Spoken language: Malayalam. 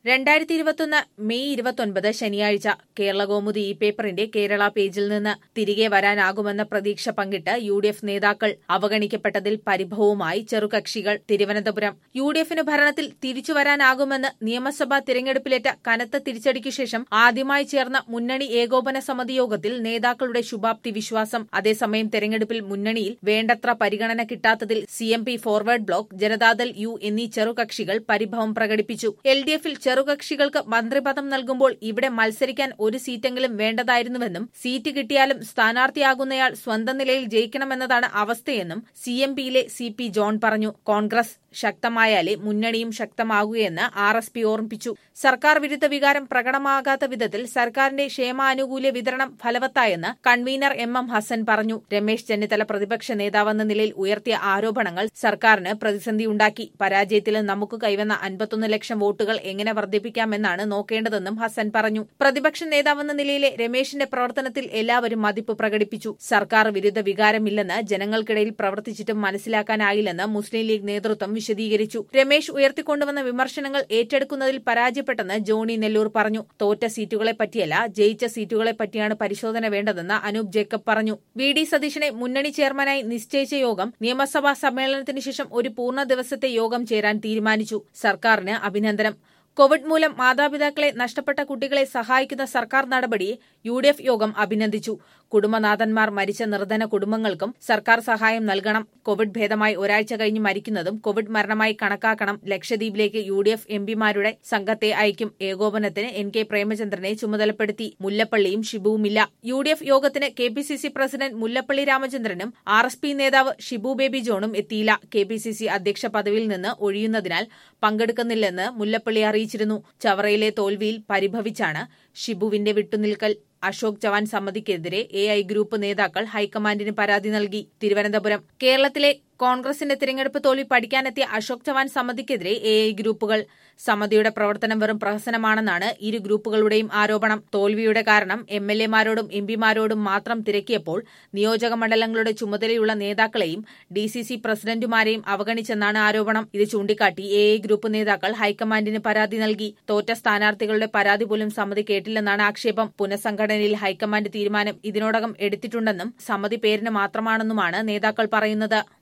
രണ്ടായിരത്തി ഇരുപത്തൊന്ന് മെയ് ഇരുപത്തൊൻപത് ശനിയാഴ്ച കേരളകൗമുദി ഈ പേപ്പറിന്റെ കേരള പേജിൽ നിന്ന് തിരികെ വരാനാകുമെന്ന പ്രതീക്ഷ പങ്കിട്ട് യു ഡി എഫ് നേതാക്കൾ അവഗണിക്കപ്പെട്ടതിൽ പരിഭവവുമായി ചെറുകക്ഷികൾ തിരുവനന്തപുരം യു ഡി എഫിന് ഭരണത്തിൽ തിരിച്ചുവരാനാകുമെന്ന് നിയമസഭാ തിരഞ്ഞെടുപ്പിലേറ്റ കനത്ത തിരിച്ചടിക്കു ശേഷം ആദ്യമായി ചേർന്ന മുന്നണി ഏകോപന സമിതി യോഗത്തിൽ നേതാക്കളുടെ ശുഭാപ്തി വിശ്വാസം അതേസമയം തെരഞ്ഞെടുപ്പിൽ മുന്നണിയിൽ വേണ്ടത്ര പരിഗണന കിട്ടാത്തതിൽ C M P forward block Janata Dal U എന്നീ ചെറുകക്ഷികൾ പരിഭവം പ്രകടിപ്പിച്ചു എൽ ഡി എഫിൽ ചെറുകക്ഷികൾക്ക് മന്ത്രിപദം നൽകുമ്പോൾ ഇവിടെ മത്സരിക്കാൻ ഒരു സീറ്റെങ്കിലും വേണ്ടതായിരുന്നുവെന്നും സീറ്റ് കിട്ടിയാലും സ്ഥാനാർത്ഥിയാകുന്നയാൾ സ്വന്തം നിലയിൽ ജയിക്കണമെന്നതാണ് അവസ്ഥയെന്നും സി എം പിയിലെ സി പി ജോൺ പറഞ്ഞു കോൺഗ്രസ് ശക്തമായാലേ മുന്നണിയും ശക്തമാകുകയെന്ന് ആർ എസ് പി ഓർമ്മിപ്പിച്ചു സർക്കാർ വിരുദ്ധ വികാരം പ്രകടമാകാത്ത വിധത്തിൽ സർക്കാരിന്റെ ക്ഷേമാനുകൂല്യ വിതരണം ഫലവത്തായെന്ന് കൺവീനർ എം എം ഹസൻ പറഞ്ഞു രമേശ് ചെന്നിത്തല പ്രതിപക്ഷ നേതാവെന്ന നിലയിൽ ഉയർത്തിയ ആരോപണങ്ങൾ സർക്കാരിന് പ്രതിസന്ധിയുണ്ടാക്കി പരാജയത്തിൽ നമുക്ക് കൈവന്ന അൻപത്തൊന്ന് ലക്ഷം വോട്ടുകൾ എങ്ങനെ വർദ്ധിപ്പിക്കാമെന്നാണ് നോക്കേണ്ടതെന്നും ഹസൻ പറഞ്ഞു പ്രതിപക്ഷ നേതാവെന്ന നിലയിലെ രമേശിന്റെ പ്രവർത്തനത്തിൽ എല്ലാവരും മതിപ്പ് പ്രകടിപ്പിച്ചു സർക്കാർ വിരുദ്ധ വികാരമില്ലെന്ന് ജനങ്ങൾക്കിടയിൽ പ്രവർത്തിച്ചിട്ടും മനസ്സിലാക്കാനായില്ലെന്ന് മുസ്ലിം ലീഗ് നേതൃത്വം വിശദീകരിച്ചു രമേശ് ഉയർത്തിക്കൊണ്ടുവന്ന വിമർശനങ്ങൾ ഏറ്റെടുക്കുന്നതിൽ പരാജയപ്പെട്ടെന്ന് ജോണി നെല്ലൂർ പറഞ്ഞു തോറ്റ സീറ്റുകളെ പറ്റിയല്ല ജയിച്ച സീറ്റുകളെ പറ്റിയാണ് പരിശോധന വേണ്ടതെന്ന് അനൂപ് ജേക്കബ് പറഞ്ഞു വി ഡി സതീശനെ മുന്നണി ചെയർമാനായി നിശ്ചയിച്ച യോഗം നിയമസഭാ സമ്മേളനത്തിന് ശേഷം ഒരു പൂർണ്ണ ദിവസത്തെ യോഗം ചേരാൻ തീരുമാനിച്ചു സർക്കാരിന് അഭിനന്ദനം കോവിഡ് മൂലം മാതാപിതാക്കളെ നഷ്ടപ്പെട്ട കുട്ടികളെ സഹായിക്കുന്ന സർക്കാർ നടപടിയെ യു ഡി എഫ് യോഗം അഭിനന്ദിച്ചു കുടുംബനാഥന്മാർ മരിച്ച നിർധന കുടുംബങ്ങൾക്കും സർക്കാർ സഹായം നൽകണം കോവിഡ് ഭേദമായി ഒരാഴ്ച കഴിഞ്ഞ് മരിക്കുന്നതും കോവിഡ് മരണമായി കണക്കാക്കണം ലക്ഷദ്വീപിലേക്ക് യു ഡി എഫ് എംപിമാരുടെ സംഘത്തെ അയക്കും ഏകോപനത്തിന് എൻ കെ പ്രേമചന്ദ്രനെ ചുമതലപ്പെടുത്തി മുല്ലപ്പള്ളിയും ഷിബുവുമില്ല യു ഡി എഫ് യോഗത്തിന് K P C C president Mullappally രാമചന്ദ്രനും ആർ എസ് പി നേതാവ് ഷിബു ബേബി ജോണും എത്തിയില്ല കെ പി സി സി അധ്യക്ഷ പദവിയിൽ നിന്ന് ഒഴിയുന്നതിനാൽ പങ്കെടുക്കുന്നില്ലെന്ന് മുല്ലപ്പള്ളി അറിയിച്ചിരുന്നു ചവറയിലെ തോൽവിയിൽ പരിഭവിച്ചാണ് ഷിബുവിന്റെ വിട്ടുനിൽക്കൽ അശോക് ചവാൻ സമിതിക്കെതിരെ എ ഐ ഗ്രൂപ്പ് നേതാക്കൾ ഹൈക്കമാൻഡിന് പരാതി നൽകി തിരുവനന്തപുരം കേരളത്തിലെ കോൺഗ്രസിന്റെ തിരഞ്ഞെടുപ്പ് തോൽവി പഠിക്കാനെത്തിയ അശോക് ചവാൻ സമിതിക്കെതിരെ എ ഐ ഗ്രൂപ്പുകൾ സമിതിയുടെ പ്രവർത്തനം വെറും പ്രഹസനമാണെന്നാണ് ഇരു ഗ്രൂപ്പുകളുടെയും ആരോപണം തോൽവിയുടെ കാരണം എം എൽ എമാരോടും എം പിമാരോടും മാത്രം തിരക്കിയപ്പോൾ നിയോജക മണ്ഡലങ്ങളുടെ ചുമതലയുള്ള നേതാക്കളെയും ഡി സി സി പ്രസിഡന്റുമാരെയും അവഗണിച്ചെന്നാണ് ആരോപണം ഇത് ചൂണ്ടിക്കാട്ടി എ ഐ ഗ്രൂപ്പ് നേതാക്കൾ ഹൈക്കമാൻഡിന് പരാതി നൽകി തോറ്റ സ്ഥാനാർത്ഥികളുടെ പരാതി പോലും സമിതി കേട്ടില്ലെന്നാണ് ആക്ഷേപം പുനഃസംഘടനയിൽ ഹൈക്കമാൻഡ് തീരുമാനം ഇതിനോടകം എടുത്തിട്ടുണ്ടെന്നും സമിതി പേരിന് മാത്രമാണെന്നുമാണ് നേതാക്കൾ പറയുന്നത്